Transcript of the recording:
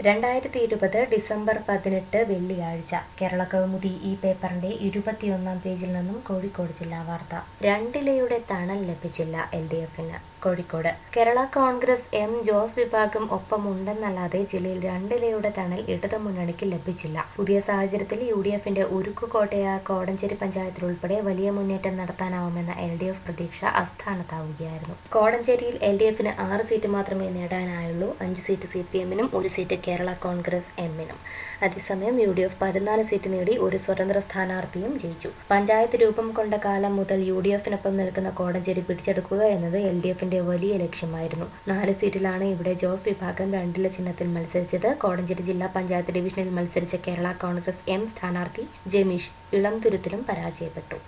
രണ്ടായിരത്തി ഇരുപത് ഡിസംബർ പതിനെട്ട് വെള്ളിയാഴ്ച കേരള കൗമുദി ഈ പേപ്പറിന്റെ ഇരുപത്തിയൊന്നാം പേജിൽ നിന്നും കോഴിക്കോട് ജില്ലാ വാർത്ത രണ്ടിലയുടെ തണൽ ലഭിച്ചില്ല എൽ ഡി എഫിന് കോഴിക്കോട് കേരള കോൺഗ്രസ് എം ജോസ് വിഭാഗം ഒപ്പമുണ്ടെന്നല്ലാതെ ജില്ലയിൽ രണ്ടിലയുടെ തണൽ ഇടതു മുന്നണിക്ക് ലഭിച്ചില്ല പുതിയ സാഹചര്യത്തിൽ യു ഡി എഫിന്റെ ഉരുക്കുകോട്ടയായ കോടഞ്ചേരി പഞ്ചായത്തിൽ ഉൾപ്പെടെ വലിയ മുന്നേറ്റം നടത്താനാവുമെന്ന എൽ ഡി എഫ് പ്രതീക്ഷ അസ്ഥാനത്താവുകയായിരുന്നു കോടഞ്ചേരിയിൽ എൽ ഡി എഫിന് ആറ് സീറ്റ് മാത്രമേ നേടാനായുള്ളൂ അഞ്ച് സീറ്റ് സി പി എമ്മിനും ഒരു സീറ്റ് കേരള കോൺഗ്രസ് എമ്മിനും അതേസമയം യു ഡി എഫ് പതിനാല് സീറ്റ് നേടി ഒരു സ്വതന്ത്ര സ്ഥാനാർത്ഥിയും ജയിച്ചു പഞ്ചായത്ത് രൂപം കൊണ്ട കാലം മുതൽ യു ഡി എഫിനൊപ്പം നിൽക്കുന്ന കോടഞ്ചേരി പിടിച്ചെടുക്കുക എന്നത് എൽ ഡി എഫിന്റെ വലിയ ലക്ഷ്യമായിരുന്നു നാല് സീറ്റിലാണ് ഇവിടെ ജോസ് വിഭാഗം രണ്ടില ചിഹ്നത്തിൽ മത്സരിച്ചത് കോടഞ്ചേരി ജില്ലാ പഞ്ചായത്ത് ഡിവിഷനിൽ മത്സരിച്ച കേരള കോൺഗ്രസ് എം സ്ഥാനാർത്ഥി ജമീഷ് ഇളംതുരുത്തിലും പരാജയപ്പെട്ടു